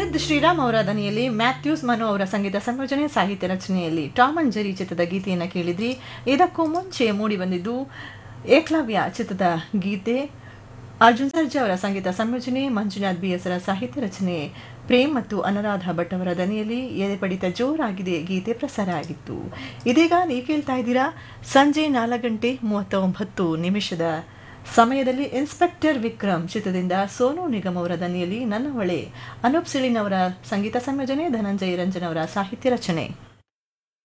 ಸಿದ್ ಶ್ರೀರಾಮ್ ಅವರ ದನಿಯಲ್ಲಿ ಮ್ಯಾಥ್ಯೂಸ್ ಮನು ಅವರ ಸಂಗೀತ ಸಂಯೋಜನೆ ಸಾಹಿತ್ಯ ರಚನೆಯಲ್ಲಿ ಟಾಮ್ ಅಂಡ್ ಜೆರಿ ಚಿತ್ರದ ಗೀತೆಯನ್ನು ಕೇಳಿದ್ರಿ ಇದಕ್ಕೂ ಮುಂಚೆ ಮೂಡಿ ಬಂದಿದ್ದು ಏಕ್ಲವ್ಯ ಚಿತ್ರದ ಗೀತೆ ಅರ್ಜುನ್ ಸರ್ಜಾ ಅವರ ಸಂಗೀತ ಸಂಯೋಜನೆ ಮಂಜುನಾಥ್ ಬಿ ಎಸ್ರ ಸಾಹಿತ್ಯ ರಚನೆ ಪ್ರೇಮ್ ಮತ್ತು ಅನುರಾಧ ಭಟ್ ಅವರ ದನಿಯಲ್ಲಿ ಎದೆಪಡಿತ ಜೋರಾಗಿದೆ ಗೀತೆ ಪ್ರಸಾರ ಆಗಿತ್ತು ಇದೀಗ ನೀವು ಕೇಳ್ತಾ ಇದ್ದೀರಾ ಸಂಜೆ ನಾಲ್ಕು ಗಂಟೆ ಮೂವತ್ತೊಂಬತ್ತು ನಿಮಿಷದ ಸಮಯದಲ್ಲಿ ಇನ್ಸ್ಪೆಕ್ಟರ್ ವಿಕ್ರಮ್ ಚಿತ್ರದಿಂದ ಸೋನು ನಿಗಮ್ ಅವರ ದನಿಯಲ್ಲಿ ನನ್ನ ಹೊಳೆ ಅನೂಪ್ ಸಿಳಿನ್ ಅವರ ಸಂಗೀತ ಸಂಯೋಜನೆ ಧನಂಜಯ ರಂಜನ್ ಅವರ ಸಾಹಿತ್ಯ ರಚನೆ